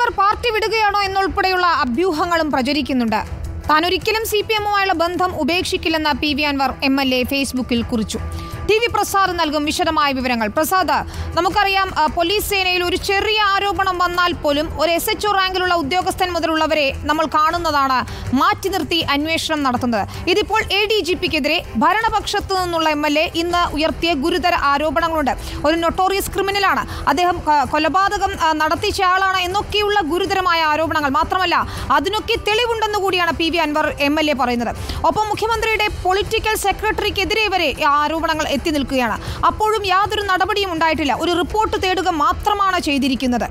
Anwar party വിടുകയാണോ എന്നുൾപ്പെടെയുള്ള അഭ്യൂഹങ്ങളും പ്രചരിക്കുന്നുണ്ട് താൻ ഒരിക്കലും C P എമ്മുമായുള്ള ബന്ധം ഉപേക്ഷിക്കില്ലെന്ന് P V Anvar M L A ഫേസ്ബുക്കിൽ കുറിച്ചു ടി വി പ്രസാദ് നൽകും വിശദമായ വിവരങ്ങൾ പ്രസാദ് നമുക്കറിയാം ആ, പോലീസ് സേനയിൽ ഒരു ചെറിയ ആരോപണം വന്നാൽ പോലും ഒരു എസ് എച്ച് റാങ്കിലുള്ള ഉദ്യോഗസ്ഥൻ മുതലുള്ളവരെ നമ്മൾ കാണുന്നതാണ് മാറ്റി നിർത്തി അന്വേഷണം നടത്തുന്നത് ഇതിപ്പോൾ എ ഡി ജി പിക്കെതിരെ ഭരണപക്ഷത്തു നിന്നുള്ള എം എൽ എ ഇന്ന് ഉയർത്തിയ ഗുരുതര ആരോപണങ്ങളുണ്ട് ഒരു നൊട്ടോറിയസ് ക്രിമിനലാണ് അദ്ദേഹം ആ, കൊലപാതകം ആ, നടത്തിച്ച ആളാണ് എന്നൊക്കെയുള്ള ഗുരുതരമായ ആരോപണങ്ങൾ മാത്രമല്ല അതിനൊക്കെ തെളിവുണ്ടെന്ന് കൂടിയാണ് P V Anvar M L A പറയുന്നത് ഒപ്പം മുഖ്യമന്ത്രിയുടെ പൊളിറ്റിക്കൽ സെക്രട്ടറിക്കെതിരെ വരെ ഈ ആരോപണങ്ങൾ എത്തി നിൽക്കുകയാണ് അപ്പോഴും യാതൊരു നടപടിയും ഉണ്ടായിട്ടില്ല ഒരു റിപ്പോർട്ട് തേടുക മാത്രമാണ് ചെയ്തിരിക്കുന്നത്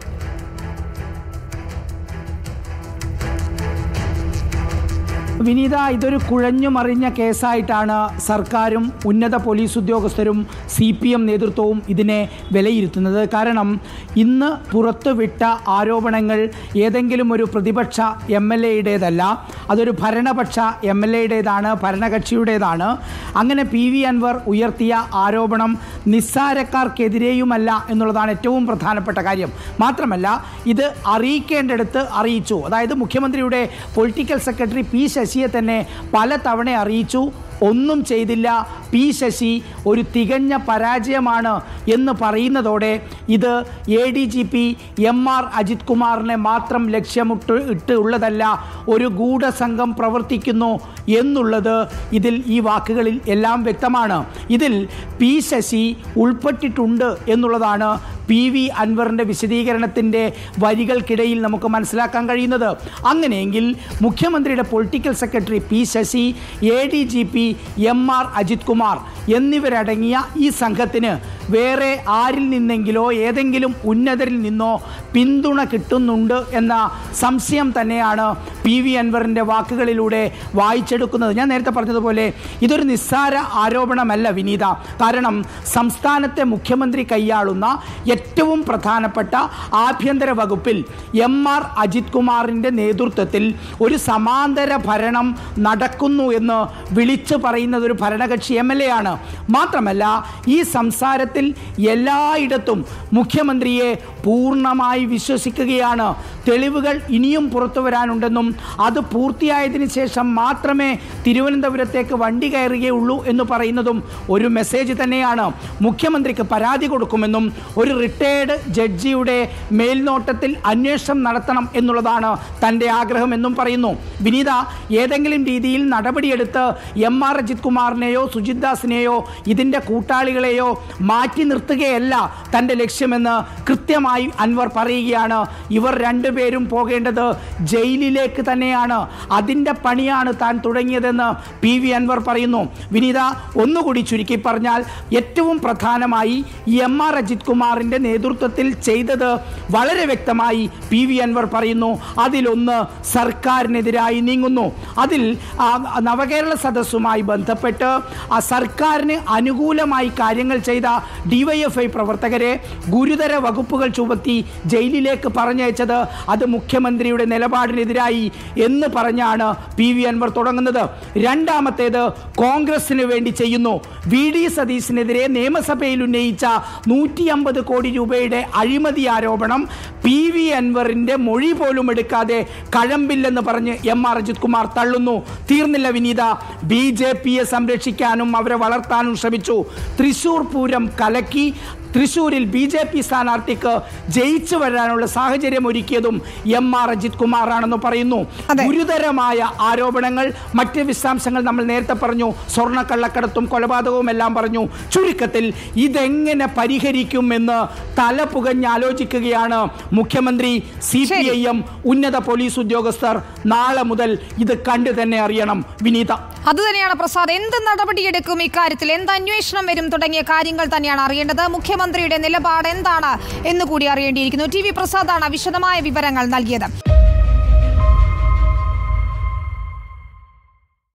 വിനീത ഇതൊരു കുഴഞ്ഞു മറിഞ്ഞ കേസായിട്ടാണ് സർക്കാരും ഉന്നത പോലീസ് ഉദ്യോഗസ്ഥരും സി പി എം നേതൃത്വവും ഇതിനെ വിലയിരുത്തുന്നത് കാരണം ഇന്ന് പുറത്തുവിട്ട ആരോപണങ്ങൾ ഏതെങ്കിലും ഒരു പ്രതിപക്ഷ എം എൽ എയുടേതല്ല അതൊരു ഭരണപക്ഷ എം എൽ എയുടേതാണ് ഭരണകക്ഷിയുടേതാണ് അങ്ങനെ പി വി അൻവർ ഉയർത്തിയ ആരോപണം നിസ്സാരക്കാർക്കെതിരെയുമല്ല എന്നുള്ളതാണ് ഏറ്റവും പ്രധാനപ്പെട്ട കാര്യം മാത്രമല്ല ഇത് അറിയിക്കേണ്ടടുത്ത് അറിയിച്ചു അതായത് മുഖ്യമന്ത്രിയുടെ പൊളിറ്റിക്കൽ സെക്രട്ടറി പി ശശിയെ തന്നെ പലതവണ അറിയിച്ചു ഒന്നും ചെയ്തില്ല പി ശശി ഒരു തികഞ്ഞ പരാജയമാണ് എന്ന് പറയുന്നതോടെ ഇത് A D G P M R Ajith കുമാറിനെ മാത്രം ലക്ഷ്യമിട്ട് ഇട്ട് ഉള്ളതല്ല ഒരു ഗൂഢസംഘം പ്രവർത്തിക്കുന്നു എന്നുള്ളത് ഇതിൽ ഈ വാക്കുകളിൽ എല്ലാം വ്യക്തമാണ് ഇതിൽ പി ശശി ഉൾപ്പെട്ടിട്ടുണ്ട് എന്നുള്ളതാണ് പി വി അൻവറിൻ്റെ വിശദീകരണത്തിൻ്റെ വരികൾക്കിടയിൽ നമുക്ക് മനസ്സിലാക്കാൻ കഴിയുന്നത് അങ്ങനെയെങ്കിൽ മുഖ്യമന്ത്രിയുടെ political secretary P Sasi A D G P M R Ajith Kumar എന്നിവരടങ്ങിയ ഈ സംഘത്തിന് വേറെ ആരിൽ നിന്നെങ്കിലോ ഏതെങ്കിലും ഉന്നതരിൽ നിന്നോ പിന്തുണ കിട്ടുന്നുണ്ട് എന്ന സംശയം തന്നെയാണ് പി വി അൻവറിൻ്റെ വാക്കുകളിലൂടെ വായിച്ചെടുക്കുന്നത് ഞാൻ നേരത്തെ പറഞ്ഞതുപോലെ ഇതൊരു നിസ്സാര ആരോപണമല്ല വിനീത കാരണം സംസ്ഥാനത്തെ മുഖ്യമന്ത്രി കൈയാളുന്ന ഏറ്റവും പ്രധാനപ്പെട്ട ആഭ്യന്തര വകുപ്പിൽ എം ആർ അജിത് കുമാറിൻ്റെ നേതൃത്വത്തിൽ ഒരു സമാന്തര ഭരണം നടക്കുന്നു എന്ന് വിളിച്ചു പറയുന്നത് ഒരു ഭരണകക്ഷി എം എൽ എ ആണ് മാത്രമല്ല ഈ സംസാരത്തിൽ എല്ലായിടത്തും മുഖ്യമന്ത്രിയെ പൂർണ്ണമായി വിശ്വസിക്കുകയാണ് തെളിവുകൾ ഇനിയും പുറത്തു വരാനുണ്ടെന്നും അത് പൂർത്തിയായതിനു ശേഷം മാത്രമേ തിരുവനന്തപുരത്തേക്ക് വണ്ടി കയറുകയുള്ളൂ എന്ന് പറയുന്നതും ഒരു മെസ്സേജ് തന്നെയാണ് മുഖ്യമന്ത്രിക്ക് പരാതി കൊടുക്കുമെന്നും ഒരു റിട്ടയേർഡ് ജഡ്ജിയുടെ മേൽനോട്ടത്തിൽ അന്വേഷണം നടത്തണം എന്നുള്ളതാണ് തൻ്റെ ആഗ്രഹം എന്നും പറയുന്നു വിനീത ഏതെങ്കിലും രീതിയിൽ നടപടിയെടുത്ത് എം ആർ അജിത് കുമാറിനെയോ സുജിത് ദാസിനെയോ ഇതിൻ്റെ കൂട്ടാളികളെയോ മാറ്റി നിർത്തുകയല്ല തൻ്റെ ലക്ഷ്യമെന്ന് കൃത്യമായി അൻവർ പറയുകയാണ് ഇവർ രണ്ടുപേരും പോകേണ്ടത് ജയിലിലേക്ക് തന്നെയാണ് അതിൻ്റെ പണിയാണ് താൻ തുടങ്ങിയതെന്ന് പി വി അൻവർ പറയുന്നു വിനീത ഒന്നുകൂടി ചുരുക്കി പറഞ്ഞാൽ ഏറ്റവും പ്രധാനമായി എം ആർ അജിത് കുമാറിൻ്റെ നേതൃത്വത്തിൽ ചെയ്തത് വളരെ വ്യക്തമായി പി വി അൻവർ പറയുന്നു അതിലൊന്ന് സർക്കാരിനെതിരായി നീങ്ങുന്നു അതിൽ ആ, നവകേരള സദസ്സുമായി ബന്ധപ്പെട്ട് ആ സർക്കാരിന് അനുകൂലമായി കാര്യങ്ങൾ ചെയ്ത ഡിവൈഎഫ്ഐ പ്രവർത്തകരെ ഗുരുതര വകുപ്പുകൾ ചുമത്തി ജയിലിലേക്ക് പറഞ്ഞയച്ചത് അത് മുഖ്യമന്ത്രിയുടെ നിലപാടിനെതിരായി എന്ന് പറഞ്ഞാണ് പി വി അൻവർ തുടങ്ങുന്നത് രണ്ടാമത്തേത് കോൺഗ്രസിന് വേണ്ടി ചെയ്യുന്നു വി ഡി സതീശിനെതിരെ നിയമസഭയിൽ ഉന്നയിച്ച നൂറ്റി അമ്പത് കോടി രൂപയുടെ അഴിമതി ആരോപണം പി വി അൻവറിന്റെ മൊഴി പോലും എടുക്കാതെ കഴമ്പില്ലെന്ന് പറഞ്ഞ് എം ആർ അജിത് കുമാർ തള്ളുന്നു തീർന്നില്ല വിനീത ബി ജെ പിയെ സംരക്ഷിക്കാനും അവരെ വളർത്താനും ശ്രമിച്ചു തൃശൂർ പൂരം കലക്കി തൃശൂരിൽ ബി ജെ പി സ്ഥാനാർത്ഥിക്ക് ജയിച്ചു വരാനുള്ള സാഹചര്യം ഒരുക്കിയതും എം ആർ അജിത് കുമാറാണെന്ന് പറയുന്നു അതെ. ഗുരുതരമായ ആരോപണങ്ങൾ മറ്റ് വിശദാംശങ്ങൾ നമ്മൾ നേരത്തെ പറഞ്ഞു സ്വർണ്ണക്കള്ളക്കടത്തും കൊലപാതകവും എല്ലാം പറഞ്ഞു ചുരുക്കത്തിൽ ഇതെങ്ങനെ പരിഹരിക്കുമെന്ന് തല പുകഞ്ഞാലോചിക്കുകയാണ് മുഖ്യമന്ത്രി സി പി ഐ എം ഉന്നത പോലീസ് ഉദ്യോഗസ്ഥർ നാളെ മുതൽ ഇത് കണ്ടു തന്നെ അറിയണം വിനീത അതുതന്നെയാണ് പ്രസാദ് എന്ത് നടപടിയെടുക്കും ഇക്കാര്യത്തിൽ എന്ത് അന്വേഷണം വരും തുടങ്ങിയ കാര്യങ്ങൾ തന്നെയാണ് അറിയേണ്ടത് മുഖ്യമന്ത്രിയുടെ നിലപാട് എന്താണ് എന്ന് കൂടി അറിയേണ്ടിയിരിക്കുന്നു ടി വി പ്രസാദാണ് വിശദമായ വിവരങ്ങൾ നൽകിയത്